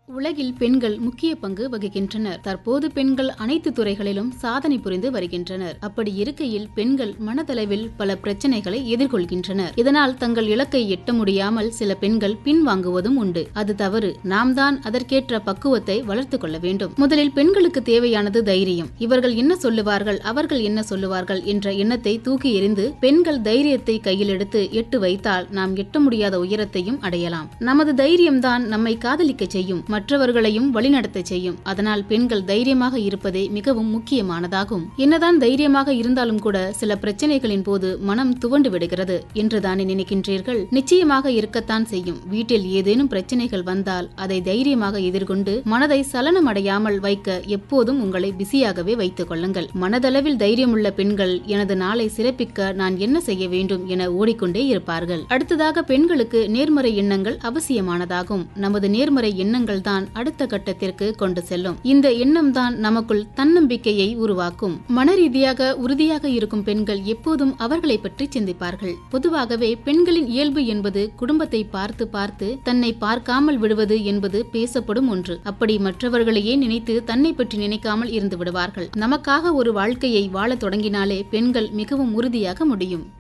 உலகில் பெண்கள் முக்கிய பங்கு வகிக்கின்றனர் தற்போது பெண்கள் அனைத்து துறைகளிலும் சாதனை புரிந்து வருகின்றனர் அப்படி இருக்கையில் பெண்கள் மனதளவில் பல பிரச்சனைகளை எதிர்கொள்கின்றனர் இதனால் தங்கள் இலக்கை எட்ட முடியாமல் சில பெண்கள் பின்வாங்குவதும் உண்டு அது தவறு நாம் தான் அதற்கேற்ற பக்குவத்தை வளர்த்துக் கொள்ள வேண்டும் முதலில் பெண்களுக்கு தேவையானது தைரியம் இவர்கள் என்ன சொல்லுவார்கள் அவர்கள் என்ன சொல்லுவார்கள் என்ற எண்ணத்தை தூக்கி எறிந்து பெண்கள் தைரியத்தை கையில் எடுத்து எட்டு வைத்தால் நாம் எட்ட முடியாத உயரத்தையும் அடையலாம் நமது தைரியம்தான் நம்மை காதலிக்க செய்யும் மற்றவர்களையும் வழிநடத்த செய்யும் அதனால் பெண்கள் தைரியமாக இருப்பதே மிகவும் முக்கியமானதாகும் என்னதான் தைரியமாக இருந்தாலும் கூட சில பிரச்சனைகளின் போது மனம் துவண்டு விடுகிறது என்றுதானே நினைக்கின்றீர்கள் நிச்சயமாக இருக்கத்தான் செய்யும் வீட்டில் ஏதேனும் பிரச்சனைகள் வந்தால் அதை தைரியமாக எதிர்கொண்டு மனதை சலனமடையாமல் வைக்க எப்போதும் உங்களை பிஸியாகவே வைத்துக் கொள்ளுங்கள் மனதளவில் தைரியமுள்ள பெண்கள் எனது நாளை சிறப்பிக்க நான் என்ன செய்ய வேண்டும் என ஓடிக்கொண்டே இருப்பார்கள் அடுத்ததாக பெண்களுக்கு நேர்மறை எண்ணங்கள் அவசியமானதாகும் நமது நேர்மறை எண்ணங்கள் தான் அடுத்த கட்டத்திற்கு கொண்டு செல்லும் இந்த எண்ணம் தான் நமக்குள் தன்னம்பிக்கையை உருவாக்கும் மனரீதியாக உறுதியாக இருக்கும் பெண்கள் எப்போதும் அவர்களை பற்றி சிந்திப்பார்கள் பொதுவாகவே பெண்களின் இயல்பு என்பது குடும்பத்தை பார்த்து பார்த்து தன்னை பார்க்காமல் விடுவது என்பது பேசப்படும் ஒன்று அப்படி மற்றவர்களையே நினைத்து தன்னை பற்றி நினைக்காமல் இருந்து விடுவார்கள் நமக்காக ஒரு வாழ்க்கையை வாழத் தொடங்கினாலே பெண்கள் மிகவும் உறுதியாக முடியும்